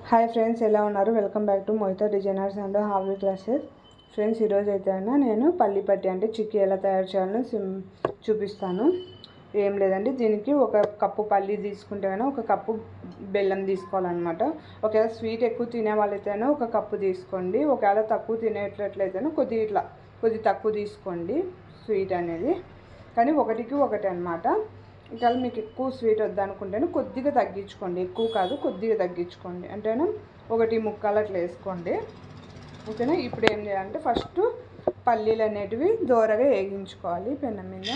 hi friends ఎలా ఉన్నారు welcome back to Mohita designers and hobby classes friends ఈరోజు అయితే అయినా నేను పల్లి పట్టి అంటే చిక్కీ ఎలా తయారు చేయాలో సిమ్ చూపిస్తాను ఏం లేదండి దీనికి ఒక కప్పు పల్లి తీసుకుంటే అయినా ఒక కప్పు బెల్లం తీసుకోవాలన్నమాట ఒకవేళ స్వీట్ ఎక్కువ తినే వాళ్ళైతేనే ఒక కప్పు తీసుకోండి ఒకవేళ తక్కువ తినేటట్లయితేనే కొద్ది ఇట్లా కొద్ది తక్కువ తీసుకోండి స్వీట్ అనేది కానీ ఒకటికి ఒకటి అనమాట ఒకవేళ మీకు ఎక్కువ స్వీట్ వద్దనుకుంటేనే కొద్దిగా తగ్గించుకోండి ఎక్కువ కాదు కొద్దిగా తగ్గించుకోండి అంటేనా ఒకటి ముక్కలు అట్లా వేసుకోండి ఓకేనా ఇప్పుడు ఏం చేయాలంటే ఫస్ట్ పల్లీలు అనేటివి దోరగా వేగించుకోవాలి పెనం మీద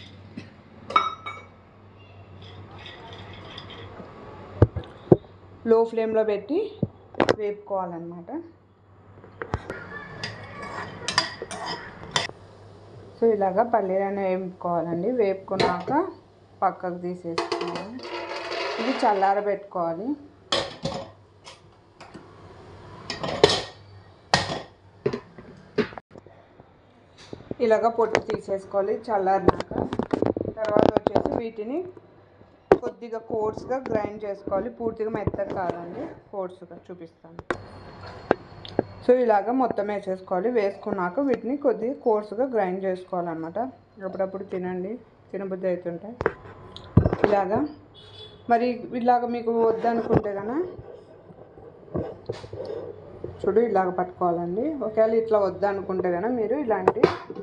లో ఫ్లేమ్లో పెట్టి వేపుకోవాలన్నమాట సో ఇలాగా పల్లీలను వేపుకోవాలండి వేపుకున్నాక పక్కకు తీసేసుకోవాలి ఇది చల్లారబెట్టుకోవాలి ఇలాగ పొట్టు తీసేసుకోవాలి చల్లారినాక తర్వాత వచ్చేసి వీటిని కొద్దిగా కోర్స్గా గ్రైండ్ చేసుకోవాలి పూర్తిగా మెత్తగా కాదండి కోర్స్గా చూపిస్తాను సో ఇలాగ మొత్తం వేసేసుకోవాలి వేసుకున్నాక వీటిని కొద్దిగా కోర్సుగా గ్రైండ్ చేసుకోవాలన్నమాట అప్పుడప్పుడు తినండి తినబుద్ధి అవుతుంటాయి ఇలాగా మరి ఇలాగ మీకు వద్దనుకుంటే కనుక చూడు ఇలాగ పట్టుకోవాలండి ఒకవేళ ఇట్లా వద్దనుకుంటే కనుక మీరు ఇలాంటి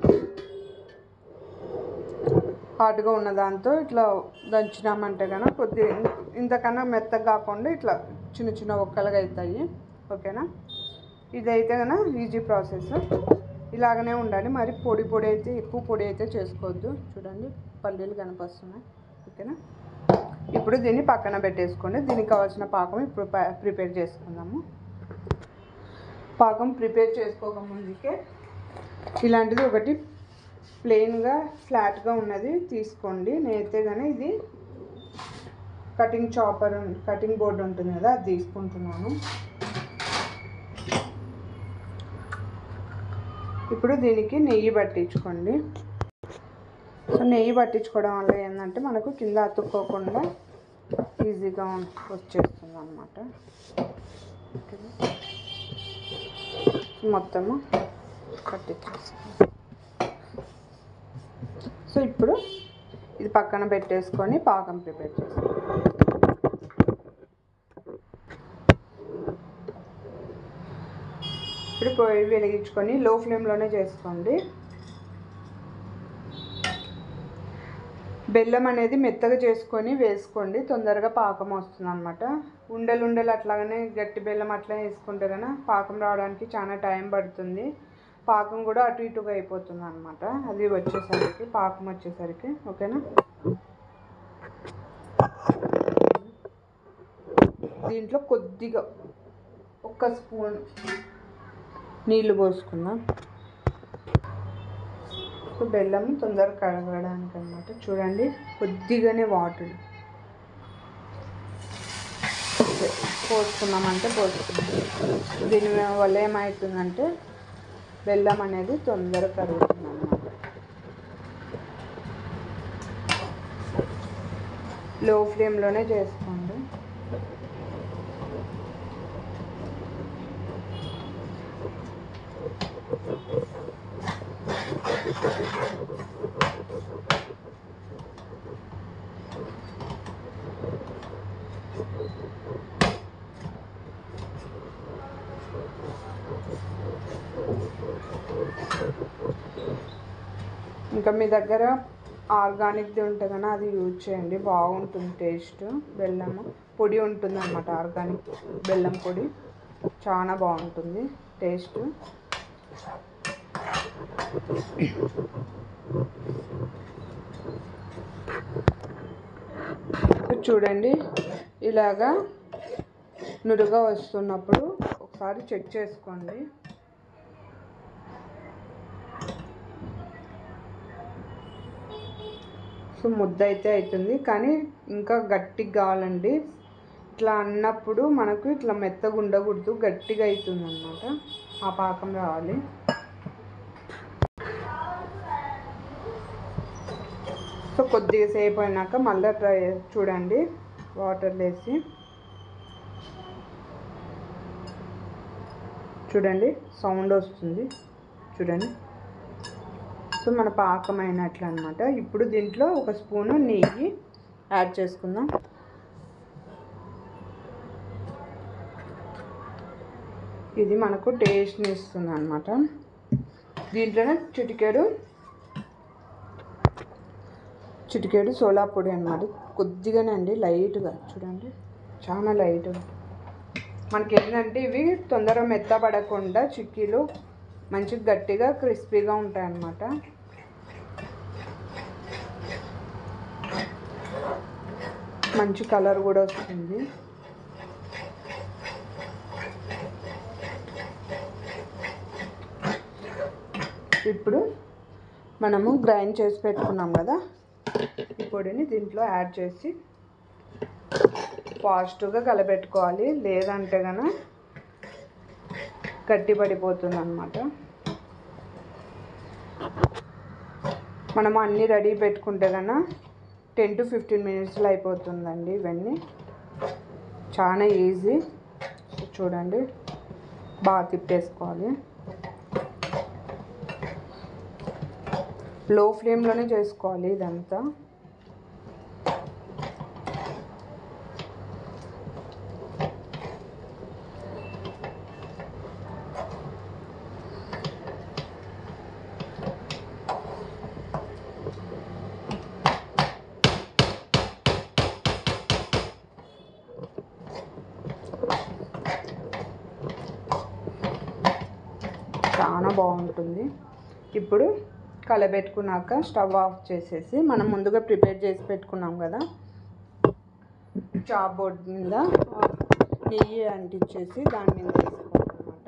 హాట్గా ఉన్న దాంతో ఇట్లా దంచినామంటే కనుక కొద్ది ఇంతకన్నా మెత్తగా కాకుండా ఇట్లా చిన్న చిన్న ఒక్కలుగా అవుతాయి ఓకేనా ఇదైతే కనుక ఈజీ ప్రాసెస్ ఇలాగనే ఉండాలి మరి పొడి పొడి అయితే ఎక్కువ పొడి అయితే చేసుకోవద్దు చూడండి పల్లీలు కనిపిస్తున్నాయి ఓకేనా ఇప్పుడు దీన్ని పక్కన పెట్టేసుకోండి దీనికి కావాల్సిన పాకం ఇప్పుడు ప్రిపేర్ చేసుకుందాము పాకం ప్రిపేర్ చేసుకోక ముందుకే ఇలాంటిది ఒకటి ప్లెయిన్గా ఫ్లాట్గా ఉన్నది తీసుకోండి నేనైతే కానీ ఇది కటింగ్ చాపర్ కటింగ్ బోర్డు ఉంటుంది కదా అది తీసుకుంటున్నాను ఇప్పుడు దీనికి నెయ్యి పట్టించుకోండి సో నెయ్యి పట్టించుకోవడం వల్ల ఏంటంటే మనకు కింద అతుక్కోకుండా ఈజీగా వచ్చేస్తుంది అనమాట మొత్తము పట్టించేసుకోండి సో ఇప్పుడు ఇది పక్కన పెట్టేసుకొని పాకం ప్రిపేర్ చేసుకోండి ఇప్పుడు పొయ్యి వెలిగించుకొని లో ఫ్లేమ్లోనే చేసుకోండి బెల్లం అనేది మెత్తగా చేసుకొని వేసుకోండి తొందరగా పాకం వస్తుంది అనమాట ఉండలు ఉండలు అట్లాగనే గట్టి బెల్లం అట్లా వేసుకుంటే కనుక పాకం రావడానికి చాలా టైం పడుతుంది పాకం కూడా అటు ఇటుగా అయిపోతుంది అనమాట అది వచ్చేసరికి పాకం వచ్చేసరికి ఓకేనా దీంట్లో కొద్దిగా ఒక స్పూన్ నీళ్ళు పోసుకుందాం సో బెల్లం తొందరగా కడగడానికి అనమాట చూడండి కొద్దిగానే వాటర్ పోసుకున్నామంటే పోసుకున్నాం దీని వల్ల ఏమవుతుందంటే బెల్లం అనేది తొందరగా కరుగుతుంది అన్నమాట లో ఫ్లేమ్లోనే చేసుకోండి ఇంకా మీ దగ్గర ఆర్గానిక్ది ఉంటే కానీ అది యూజ్ చేయండి బాగుంటుంది టేస్ట్ బెల్లము పొడి ఉంటుంది అన్నమాట ఆర్గానిక్ బెల్లం పొడి చాలా బాగుంటుంది టేస్ట్ చూడండి ఇలాగా నురుగా వస్తున్నప్పుడు ఒకసారి చెక్ చేసుకోండి సో ముద్ద అయితే అవుతుంది కానీ ఇంకా గట్టిగా కావాలండి ఇట్లా అన్నప్పుడు మనకు ఇట్లా మెత్తగా ఉండకూడదు గట్టిగా అవుతుంది అనమాట ఆ పాకం రావాలి సో కొద్దిగా సేపు అయినాక మళ్ళీ ట్రై చూడండి వాటర్ వేసి చూడండి సౌండ్ వస్తుంది చూడండి సో మన పాకం అయినట్లు అనమాట ఇప్పుడు దీంట్లో ఒక స్పూను నెయ్యి యాడ్ చేసుకుందాం ఇది మనకు టేస్ట్ని ఇస్తుంది అనమాట దీంట్లోనే చిటికెడు చిటికెడు సోలా పొడి అనమాట కొద్దిగానే అండి లైట్గా చూడండి చాలా లైట్గా మనకి ఏంటంటే ఇవి తొందరగా మెత్తపడకుండా చిక్కీలు మంచి గట్టిగా క్రిస్పీగా ఉంటాయి అన్నమాట మంచి కలర్ కూడా వస్తుంది ఇప్పుడు మనము గ్రైండ్ చేసి పెట్టుకున్నాం కదా ఈ పొడిని దీంట్లో యాడ్ చేసి ఫాస్ట్గా కలపెట్టుకోవాలి లేదంటే కనుక గట్టి పడిపోతుంది అనమాట మనం అన్నీ రెడీ పెట్టుకుంటే కన్నా టెన్ టు ఫిఫ్టీన్ మినిట్స్లో అయిపోతుందండి ఇవన్నీ చాలా ఈజీ చూడండి బాగా తిప్పేసుకోవాలి లో ఫ్లేమ్లోనే చేసుకోవాలి ఇదంతా చాలా బాగుంటుంది ఇప్పుడు కలబెట్టుకున్నాక స్టవ్ ఆఫ్ చేసేసి మనం ముందుగా ప్రిపేర్ చేసి పెట్టుకున్నాం కదా చాప్ బోర్డ్ మీద నెయ్యి అంటించేసి దాని మీద వేసుకోవాలన్నమాట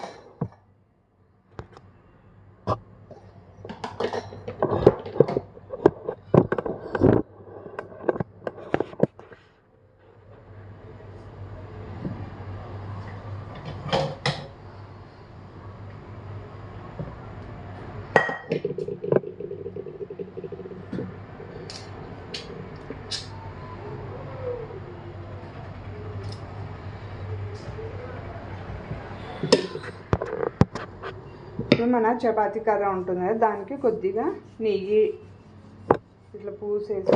ఇప్పుడు మన చపాతీ కర్ర ఉంటుంది కదా దానికి కొద్దిగా నెయ్యి ఇట్లా పూసేసి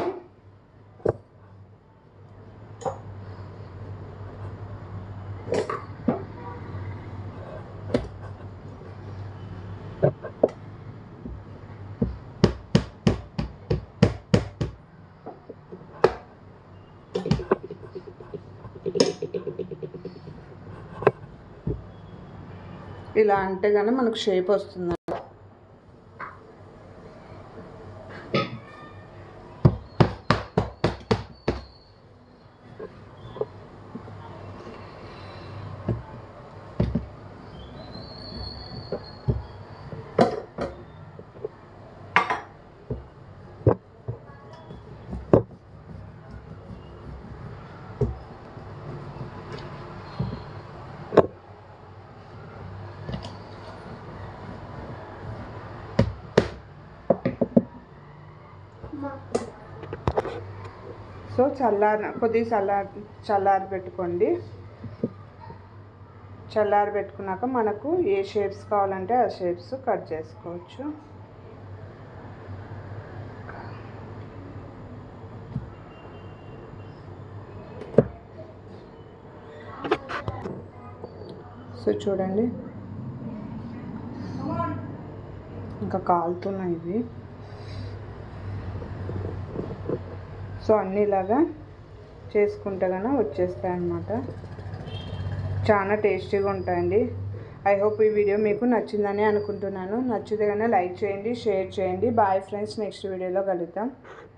ఇలా అంటే కానీ మనకు షేప్ వస్తుంది సో చల్లారి కొద్దిగా చల్లారి చల్లారి పెట్టుకోండి చల్లారి పెట్టుకున్నాక మనకు ఏ షేప్స్ కావాలంటే ఆ షేప్స్ కట్ చేసుకోవచ్చు సో చూడండి ఇంకా కాలుతున్నాయి ఇవి సో అన్నీ ఇలాగా చేసుకుంటే కనుక వచ్చేస్తాయి అన్నమాట చాలా టేస్టీగా ఉంటాయండి ఐ హోప్ ఈ వీడియో మీకు నచ్చిందని అనుకుంటున్నాను నచ్చితే కనుక లైక్ చేయండి షేర్ చేయండి బాయ్ ఫ్రెండ్స్ నెక్స్ట్ వీడియోలో కలుద్దాం